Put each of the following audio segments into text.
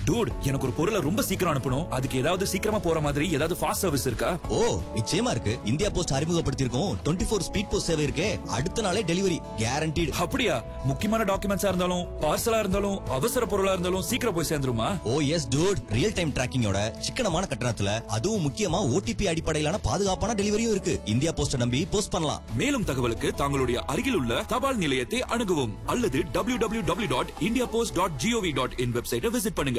dude எனக்கு ஒரு பொருளை ரொம்ப சீக்கிரம் அனுப்பணும் அதுக்கு ஏதாவது சீக்கிரமா போற மாதிரி ஏதாவது ஃபாஸ்ட் சர்வீஸ் இருக்கா ஓ நிச்சயமா இருக்கு இந்தியா போஸ்ட் அறிமுகப்படுத்தியிருக்கோம் டுவெண்ட்டி ஃபோர் ஸ்பீட் போஸ்ட் சேவை இருக்கே அடுத்த நாளே டெலிவரி கேரண்டீடு அப்படியா முக்கியமான டாக்குமெண்ட்ஸா இருந்தாலும் பார்சலா இருந்தாலும் அவசர பொருளா இருந்தாலும் சீக்கிரம் போய் சேர்ந்துருமா oh yes dude real time டிராக்கிங்கோட சிக்கனமான கட்டணத்துல அதுவும் முக்கியமா ஓடிபி அடிப்படையிலான பாதுகாப்பான டெலிவரியும் இருக்கு இந்தியா போஸ்ட நம்பி போஸ்ட் பண்ணலாம் மேலும் தகவலுக்கு தங்களுடைய அருகில் உள்ள தபால் நிலையத்தை அணுகவும் அல்லது W W W dot India post dot gov dot in வெப்சைட்டை விசிட் பண்ணுங்க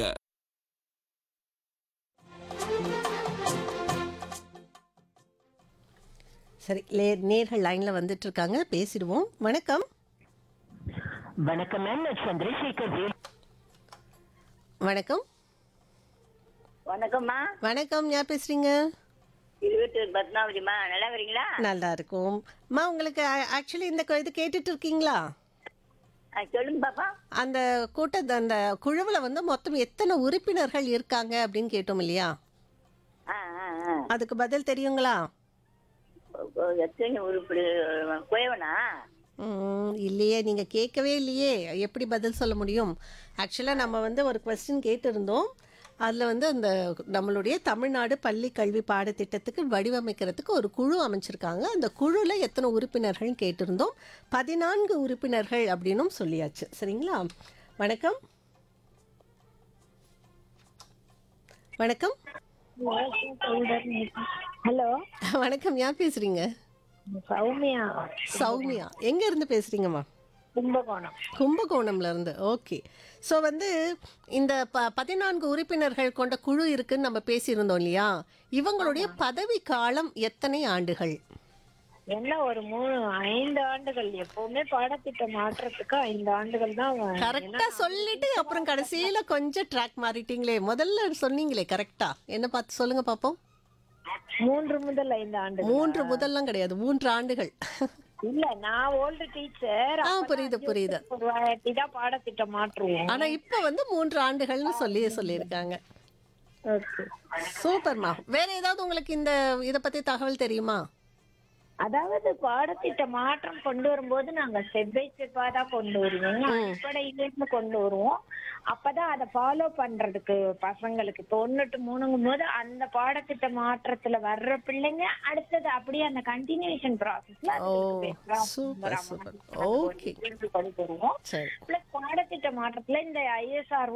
சரி லே நேர்கள் லைனில் வந்துட்டு இருக்காங்க பேசிடுவோம் வணக்கம் வணக்கம் மேம் நான் சந்திரசேகர் வேல் வணக்கம் வணக்கம்மா வணக்கம் யார் பேசுறீங்க இருபத்தூர் பத்மாவதிமா நல்லா வரீங்களா நல்லா இருக்கும் அம்மா உங்களுக்கு ஆக்சுவலி இந்த க- இது கேட்டுட்டு இருக்கீங்களா ஆ, சொல்லுங்க பாப்பா அந்த கூட்ட அந்த குழுவில் வந்து மொத்தம் எத்தனை உறுப்பினர்கள் இருக்காங்க அப்படின்னு கேட்டோம் இல்லையா ஆ ஆ ஆ அதுக்கு பதில் தெரியுங்களா ஓ, ஓ, எத்தனை உருப்படி குயவனா ம், இல்லையே நீங்கள் கேட்கவே இல்லையே எப்படி பதில் சொல்ல முடியும் ஆக்சுவலாக நம்ம வந்து ஒரு கொஸ்டின் கேட்டிருந்தோம் அதில் வந்து அந்த நம்மளுடைய தமிழ்நாடு பள்ளி கல்வி பாடத்திட்டத்துக்கு வடிவமைக்கிறதுக்கு ஒரு குழு அமைச்சிருக்காங்க அந்த குழுவில் எத்தனை உறுப்பினர்கள் கேட்டிருந்தோம் பதினான்கு உறுப்பினர்கள் அப்படின்னும் சொல்லியாச்சு சரிங்களா வணக்கம் வணக்கம் ஹலோ வணக்கம் யார் பேசுறீங்க சௌமியா சௌமியா எங்க இருந்து பேசுறீங்கம்மா கும்பகோணம் கும்பகோணம்ல இருந்து ஓகே ஸோ வந்து இந்த ப பதினான்கு உறுப்பினர்கள் கொண்ட குழு இருக்குன்னு நம்ம பேசியிருந்தோம் இல்லையா இவங்களுடைய பதவி காலம் எத்தனை ஆண்டுகள் என்ன ஒரு மூணு ஐந்து ஆண்டுகள் எப்பவுமே பாடத்திட்ட மாற்றத்துக்கு ஐந்து ஆண்டுகள் தான் வ- கரெக்டா சொல்லிட்டு அப்புறம் கடைசியில கொஞ்சம் ட்ராக் மாறிட்டீங்களே முதல்ல சொன்னீங்களே கரெக்டா என்ன பார்த்து சொல்லுங்க பாப்போம் மூன்று முதல் ஐந்து ஆண்டுகள் மூன்று முதல்லாம் கிடையாது மூன்று ஆண்டுகள் இல்ல நான் ஓல்டு டீச்சர் ஆ புரியுது புரியுது ஒரு வாட்டி தான் பாடத்திட்டம் மாற்றுவோம் ஆனா இப்ப வந்து மூன்று ஆண்டுகள்னு சொல்லி சொல்லியிருக்காங்க ஓகே சூப்பர்மா வேற ஏதாவது உங்களுக்கு இந்த இத பத்தி தகவல் தெரியுமா அதாவது பாடத்திட்ட மாற்றம் கொண்டு வரும்போது நாங்க ஸ்டெப் பை ஸ்டெப்பா தான் கொண்டு வருவோம் அடிப்படையிலிருந்து கொண்டு வருவோம் அப்பதான் அதை ஃபாலோ பண்றதுக்கு பசங்களுக்கு தொண்ணூட்டு மூணுங்கும் போது அந்த பாடத்திட்ட மாற்றத்துல வர்ற பிள்ளைங்க அடுத்தது அப்படியே அந்த கண்டினியூஷன் ப்ராசஸ்ல ஓ சூப்பர் சூப்பர் ஓகே கொண்டு வருவோம் சரி பிளஸ் பாடத்திட்ட மாற்றத்துல இந்த ஐஎஸ்ஆர்